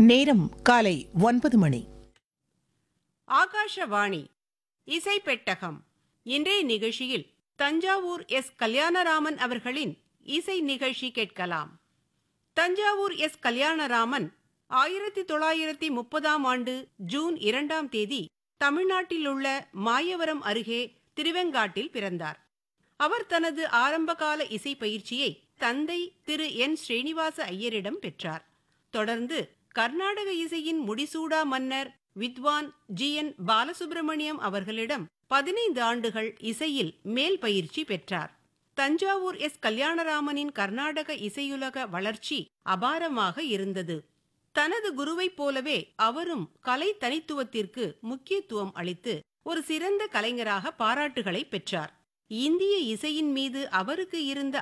நேரம் காலை ஒன்பது மணி ஆகாஷவாணி இசை பெட்டகம் இன்றைய நிகழ்ச்சியில் தஞ்சாவூர் எஸ் கல்யாணராமன் அவர்களின் இசை நிகழ்ச்சி கேட்கலாம் தஞ்சாவூர் எஸ் கல்யாணராமன் ஆயிரத்தி தொள்ளாயிரத்தி முப்பதாம் ஆண்டு ஜூன் இரண்டாம் தேதி தமிழ்நாட்டில் உள்ள மாயவரம் அருகே திருவெங்காட்டில் பிறந்தார் அவர் தனது ஆரம்பகால இசை பயிற்சியை தந்தை திரு என் ஸ்ரீனிவாச ஐயரிடம் பெற்றார் தொடர்ந்து கர்நாடக இசையின் முடிசூடா மன்னர் வித்வான் ஜி என் பாலசுப்பிரமணியம் அவர்களிடம் பதினைந்து ஆண்டுகள் இசையில் மேல் பயிற்சி பெற்றார் தஞ்சாவூர் எஸ் கல்யாணராமனின் கர்நாடக இசையுலக வளர்ச்சி அபாரமாக இருந்தது தனது குருவைப் போலவே அவரும் கலை தனித்துவத்திற்கு முக்கியத்துவம் அளித்து ஒரு சிறந்த கலைஞராக பாராட்டுகளை பெற்றார் இந்திய இசையின் மீது அவருக்கு இருந்த